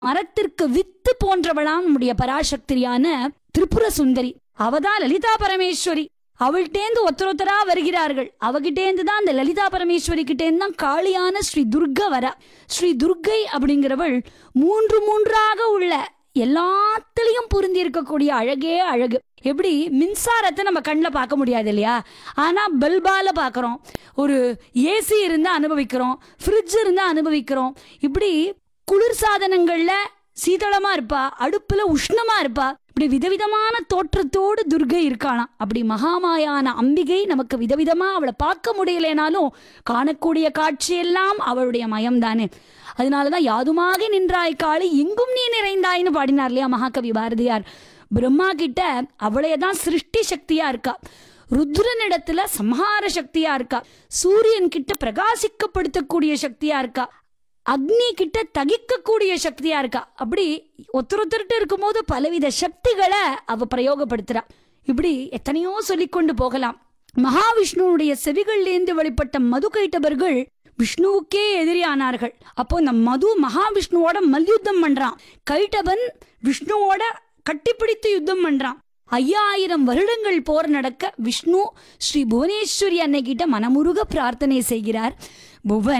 மரத்திற்கு வித்து போன்றவளாம் நம்முடைய பராசக்தியான திரிபுர சுந்தரி அவதான் லலிதா பரமேஸ்வரி அவள்கிட்டேந்து ஒருத்தர் ஒருத்தரா வருகிறார்கள் அவகிட்டேந்து தான் அந்த லலிதா பரமேஸ்வரி கிட்டேந்து தான் காளியான ஸ்ரீ துர்கா வரா ஸ்ரீ துர்கை அப்படிங்கிறவள் மூன்று மூன்றாக உள்ள எல்லாத்துலயும் பொருந்தி இருக்கக்கூடிய அழகே அழகு எப்படி மின்சாரத்தை நம்ம கண்ணில் பார்க்க முடியாது இல்லையா ஆனா பல்பால பார்க்கறோம் ஒரு ஏசி இருந்தா அனுபவிக்கிறோம் ஃப்ரிட்ஜ் இருந்தா அனுபவிக்கிறோம் இப்படி குளிர் சாதனங்கள்ல சீதளமா இருப்பா அடுப்புல உஷ்ணமா இருப்பா இப்படி விதவிதமான தோற்றத்தோடு துர்கை இருக்காளாம் அப்படி மகாமாயான அம்பிகை நமக்கு விதவிதமா அவளை பார்க்க முடியலைனாலும் காணக்கூடிய காட்சியெல்லாம் அவளுடைய மயம்தானே அதனாலதான் யாதுமாக நின்றாய் காளி எங்கும் நீ நிறைந்தாய்னு பாடினார் இல்லையா மகாகவி பாரதியார் பிரம்மா கிட்ட அவளைய தான் சிருஷ்டி சக்தியா இருக்கா ருத்ரனிடத்துல சம்ஹார சக்தியா இருக்கா சூரியன் கிட்ட பிரகாசிக்கப்படுத்தக்கூடிய சக்தியா இருக்கா அக்னி கிட்ட தகிக்கக்கூடிய சக்தியா இருக்கா அப்படி ஒருத்தர் ஒருத்தர்கிட்ட இருக்கும்போது பலவித சக்திகளை அவ பிரயோகப்படுத்துறா இப்படி எத்தனையோ சொல்லிக்கொண்டு போகலாம் மகாவிஷ்ணுவுடைய செவிகள்லேந்து வெளிப்பட்ட மது கைட்டவர்கள் விஷ்ணுவுக்கே எதிரியானார்கள் அப்போ இந்த மது மகாவிஷ்ணுவோட மல்யுத்தம் பண்றான் கைட்டவன் விஷ்ணுவோட கட்டிப்பிடித்து யுத்தம் பண்றான் ஐயாயிரம் வருடங்கள் போர் நடக்க விஷ்ணு ஸ்ரீ புவனேஸ்வரி அன்னைக்கிட்ட மனமுருக பிரார்த்தனை செய்கிறார் புவன்